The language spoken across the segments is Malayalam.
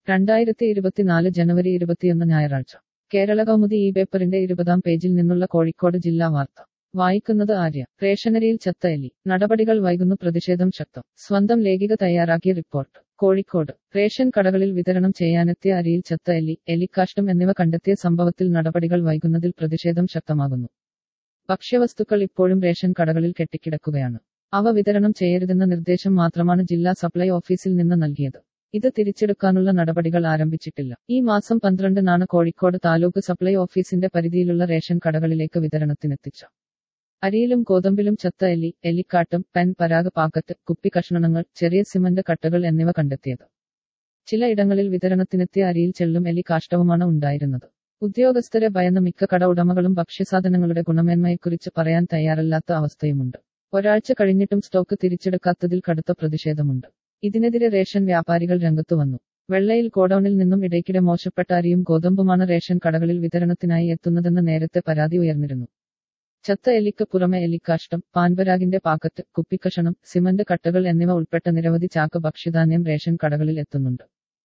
രണ്ടായിരത്തി ഇരുപത്തിനാല് ജനുവരി ഇരുപത്തിയൊന്ന് ഞായറാഴ്ച കേരള കൗമുദി ഈ പേപ്പറിന്റെ ഇരുപതാം പേജിൽ നിന്നുള്ള കോഴിക്കോട് ജില്ലാ വാർത്ത വായിക്കുന്നത് ആര്യ റേഷനരിയിൽ ചത്ത എലി നടപടികൾ വൈകുന്നു പ്രതിഷേധം ശക്തം സ്വന്തം ലേഖിക തയ്യാറാക്കിയ റിപ്പോർട്ട് കോഴിക്കോട് റേഷൻ കടകളിൽ വിതരണം ചെയ്യാനെത്തിയ അരിയിൽ ചത്ത എലി എലിക്കാഷ്ടം എന്നിവ കണ്ടെത്തിയ സംഭവത്തിൽ നടപടികൾ വൈകുന്നതിൽ പ്രതിഷേധം ശക്തമാകുന്നു ഭക്ഷ്യവസ്തുക്കൾ ഇപ്പോഴും റേഷൻ കടകളിൽ കെട്ടിക്കിടക്കുകയാണ് അവ വിതരണം ചെയ്യരുതെന്ന നിർദ്ദേശം മാത്രമാണ് ജില്ലാ സപ്ലൈ ഓഫീസിൽ നിന്ന് നൽകിയത് ഇത് തിരിച്ചെടുക്കാനുള്ള നടപടികൾ ആരംഭിച്ചിട്ടില്ല ഈ മാസം പന്ത്രണ്ടിനാണ് കോഴിക്കോട് താലൂക്ക് സപ്ലൈ ഓഫീസിന്റെ പരിധിയിലുള്ള റേഷൻ കടകളിലേക്ക് വിതരണത്തിനെത്തിച്ച അരിയിലും ഗോതമ്പിലും ചത്ത എലി എലിക്കാട്ടം പെൻ പരാഗ് പാക്കറ്റ് കുപ്പി കഷ്ണങ്ങൾ ചെറിയ സിമന്റ് കട്ടകൾ എന്നിവ കണ്ടെത്തിയത് ചിലയിടങ്ങളിൽ വിതരണത്തിനെത്തിയ അരിയിൽ ചെള്ളും എലി കാഷ്ടവുമാണ് ഉണ്ടായിരുന്നത് ഉദ്യോഗസ്ഥരെ ഭയന്ന മിക്ക കട ഉടമകളും ഭക്ഷ്യസാധനങ്ങളുടെ ഗുണമേന്മയെക്കുറിച്ച് പറയാൻ തയ്യാറല്ലാത്ത അവസ്ഥയുമുണ്ട് ഒരാഴ്ച കഴിഞ്ഞിട്ടും സ്റ്റോക്ക് തിരിച്ചെടുക്കാത്തതിൽ കടുത്ത പ്രതിഷേധമുണ്ട് ഇതിനെതിരെ റേഷൻ വ്യാപാരികൾ രംഗത്തു വന്നു വെള്ളയിൽ ഗോഡൌണിൽ നിന്നും ഇടയ്ക്കിടെ മോശപ്പെട്ട അരിയും ഗോതമ്പുമാണ് റേഷൻ കടകളിൽ വിതരണത്തിനായി എത്തുന്നതെന്ന് നേരത്തെ പരാതി ഉയർന്നിരുന്നു ചത്ത എലിക്ക് പുറമെ എലിക്കാഷ്ടം പാൻപരാഗിന്റെ പാക്കറ്റ് കുപ്പിക്കഷണം സിമന്റ് കട്ടകൾ എന്നിവ ഉൾപ്പെട്ട നിരവധി ചാക്ക് ഭക്ഷ്യധാന്യം റേഷൻ കടകളിൽ എത്തുന്നുണ്ട്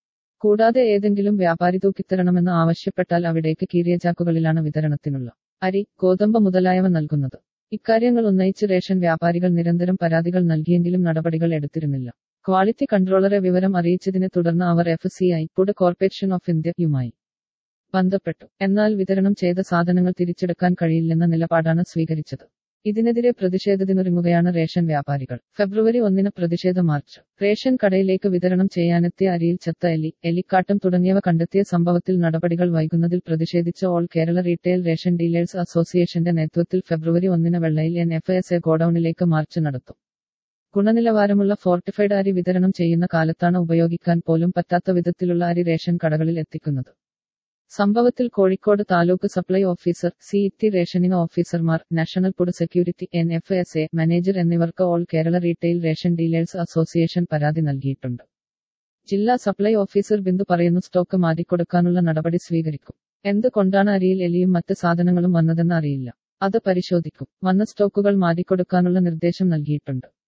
കൂടാതെ ഏതെങ്കിലും വ്യാപാരി തൂക്കിത്തരണമെന്ന് ആവശ്യപ്പെട്ടാൽ അവിടേക്ക് കീറിയ ചാക്കുകളിലാണ് വിതരണത്തിനുള്ള അരി ഗോതമ്പ് മുതലായവ നൽകുന്നത് ഇക്കാര്യങ്ങൾ ഉന്നയിച്ച് റേഷൻ വ്യാപാരികൾ നിരന്തരം പരാതികൾ നൽകിയെങ്കിലും നടപടികൾ എടുത്തിരുന്നില്ല ക്വാളിറ്റി കൺട്രോളറെ വിവരം അറിയിച്ചതിനെ തുടർന്ന് അവർ F C I food corporation of ഇന്ത്യയുമായി ബന്ധപ്പെട്ടു എന്നാൽ വിതരണം ചെയ്ത സാധനങ്ങൾ തിരിച്ചെടുക്കാൻ കഴിയില്ലെന്ന നിലപാടാണ് സ്വീകരിച്ചത് ഇതിനെതിരെ പ്രതിഷേധത്തിനൊരുങ്ങുകയാണ് റേഷൻ വ്യാപാരികൾ ഫെബ്രുവരി ഒന്നിന് പ്രതിഷേധ മാർച്ച് റേഷൻ കടയിലേക്ക് വിതരണം ചെയ്യാനെത്തിയ അരിയിൽ ചത്ത എലി എലിക്കാട്ടം തുടങ്ങിയവ കണ്ടെത്തിയ സംഭവത്തിൽ നടപടികൾ വൈകുന്നതിൽ പ്രതിഷേധിച്ച് all Kerala retail ration dealers അസോസിയേഷന്റെ നേതൃത്വത്തിൽ ഫെബ്രുവരി ഒന്നിന് വെള്ളയിൽ എൻ എഫ് എസ് എ ഗോഡൌണിലേക്ക് മാർച്ച് നടത്തും ഗുണനിലവാരമുള്ള ഫോർട്ടിഫൈഡ് അരി വിതരണം ചെയ്യുന്ന കാലത്താണ് ഉപയോഗിക്കാൻ പോലും പറ്റാത്ത വിധത്തിലുള്ള അരി റേഷൻ കടകളിൽ എത്തിക്കുന്നത് സംഭവത്തിൽ Kozhikode taluk supply officer C T rationing ഓഫീസർമാർ national food security N F S A manager എന്നിവർക്ക് all Kerala retail ration dealers association പരാതി നൽകിയിട്ടുണ്ട് ജില്ലാ സപ്ലൈ ഓഫീസർ ബിന്ദു പറയുന്നു സ്റ്റോക്ക് മാറ്റിക്കൊടുക്കാനുള്ള നടപടി സ്വീകരിക്കും എന്തുകൊണ്ടാണ് അരിയിൽ എലിയും മറ്റ് സാധനങ്ങളും വന്നതെന്ന് അറിയില്ല അത് പരിശോധിക്കും വന്ന സ്റ്റോക്കുകൾ മാറ്റിക്കൊടുക്കാനുള്ള നിർദ്ദേശം നൽകിയിട്ടുണ്ട്